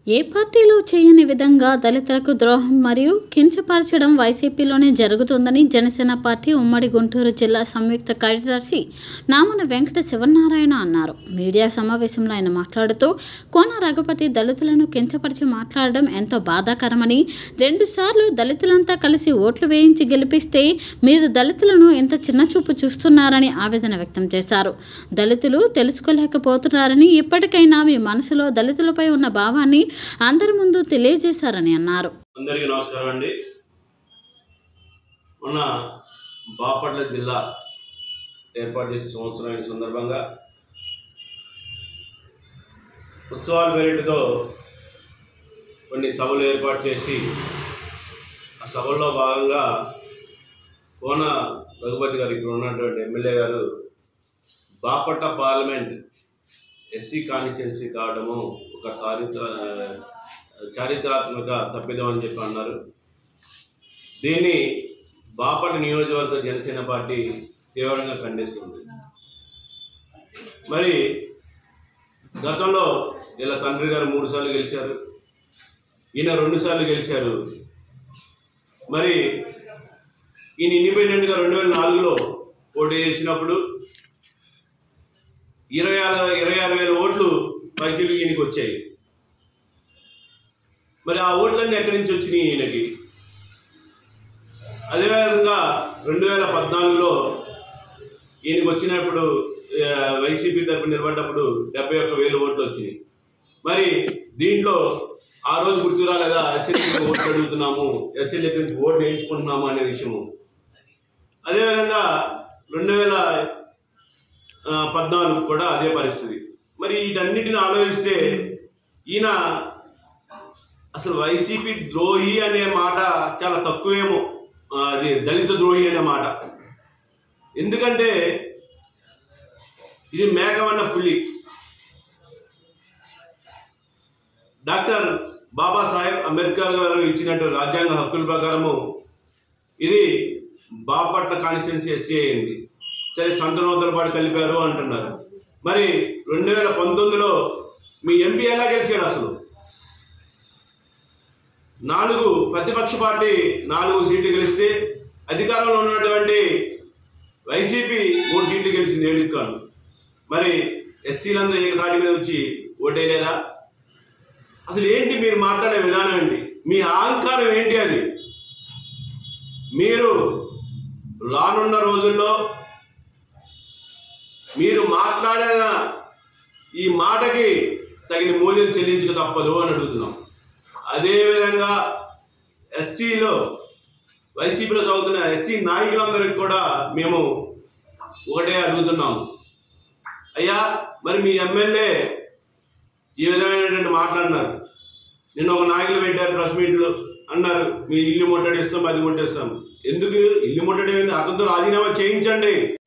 ఏ పార్టీలో చేయని విధంగా దళితులకు ద్రోహం మరియు కించపరచడం వైసీపీలోనే జరుగుతుందని జనసేన పార్టీ ఉమ్మడి గుంటూరు జిల్లా సంయుక్త కార్యదర్శి నామన వెంకట శివనారాయణ అన్నారు మీడియా సమావేశంలో ఆయన మాట్లాడుతూ కోన రఘుపతి దళితులను కించపరిచి మాట్లాడడం ఎంతో బాధాకరమని రెండుసార్లు దళితులంతా కలిసి ఓట్లు వేయించి గెలిపిస్తే మీరు దళితులను ఎంత చిన్నచూపు చూస్తున్నారని ఆవేదన వ్యక్తం చేశారు దళితులు తెలుసుకోలేకపోతున్నారని ఇప్పటికైనా మీ మనసులో దళితులపై ఉన్న భావాన్ని అందరి ముందు తెలియజేశారని అన్నారు అందరికీ నమస్కారం అండి మొన్న బాపట్ల జిల్లా ఏర్పాటు చేసే సంవత్సరం అయిన సందర్భంగా ఉత్సవాల పేరిటితో కొన్ని సభలు ఏర్పాటు చేసి ఆ సభల్లో భాగంగా కోన రఘుపతి గారు ఇక్కడ ఉన్నటువంటి ఎమ్మెల్యే గారు బాపట్ల పార్లమెంట్ ఎస్సీ కాన్స్టిట్యున్సీ కావడము ఒక చారిత్ర చారిత్రాత్మక తప్పిదం అని చెప్పి అన్నారు దీన్ని బాపట్ల నియోజకవర్గ జనసేన పార్టీ తీవ్రంగా ఖండిస్తుంది మరి గతంలో ఇలా తండ్రి గారు మూడు సార్లు గెలిచారు ఈయన రెండు సార్లు గెలిచారు మరి ఈయన ఇండిపెండెంట్గా రెండు వేల నాలుగులో పోటీ చేసినప్పుడు ఇరవై ఆరు ఇరవై ఆరు వేల ఓట్లు పైచీలు ఈయనకి వచ్చాయి మరి ఆ ఓట్లన్నీ ఎక్కడి నుంచి వచ్చినాయి ఈయనకి అదేవిధంగా రెండు వేల పద్నాలుగులో ఈయనకి వచ్చినప్పుడు ఆ, వైసీపీ తరఫున నిలబడ్డప్పుడు డెబ్బై ఒక్క వేలు ఓట్లు వచ్చినాయి మరి దీంట్లో ఆ రోజు గుర్తు రాలేదా ఎస్ఎల్కి ఓట్లు అడుగుతున్నాము ఎస్ఎల్ఏకి నుంచి ఓట్లు వేయించుకుంటున్నాము అనే విషయము అదేవిధంగా రెండు వేల ఆ, పద్నాలుగు కూడా అదే పరిస్థితి మరి వీటన్నిటిని ఆలోచిస్తే ఈయన అసలు వైసీపీ ద్రోహి అనే మాట చాలా తక్కువేమో ఆ, అది దళిత ద్రోహి అనే మాట ఎందుకంటే ఇది మేఘవన్న పులి డాక్టర్ బాబాసాహెబ్ అంబేద్కర్ గారు ఇచ్చినట్టు రాజ్యాంగ హక్కుల ప్రకారము ఇది బాపట్ల కాన్స్టిట్యున్సీ ఎస్సీ అయింది సరే సంతనోత్తర పాటు కలిపారు అంటున్నారు మరి రెండు వేల పంతొమ్మిదిలో మీ ఎంపీ ఎలా గెలిచాడు అసలు నాలుగు ప్రతిపక్ష పార్టీ నాలుగు సీట్లు గెలిస్తే అధికారంలో ఉన్నటువంటి వైసీపీ మూడు సీట్లు గెలిచింది ఏడు కాను మరి ఎస్సీలందరూ ఏక దాటి మీద వచ్చి ఓటేయలేదా అసలు ఏంటి మీరు మాట్లాడే విధానం ఏంటి మీ అహంకారం ఏంటి అది మీరు రానున్న రోజుల్లో మీరు మాట్లాడిన ఈ మాటకి తగిన మూల్యం చెల్లించక తప్పదు అని అడుగుతున్నాం అదేవిధంగా ఎస్సీలో వైసీపీలో చదువుతున్న ఎస్సీ నాయకులందరికీ కూడా మేము ఒకటే అడుగుతున్నాము అయ్యా మరి మీ ఎమ్మెల్యే ఈ విధమైనటువంటి మాట్లాడినారు నిన్న ఒక నాయకులు పెట్టారు ప్రెస్ మీట్లో అన్నారు మీ ఇల్లు ముట్టడిస్తాం అది ముట్టేస్తాం ఎందుకు ఇల్లు ముట్టడి అతనితో రాజీనామా చేయించండి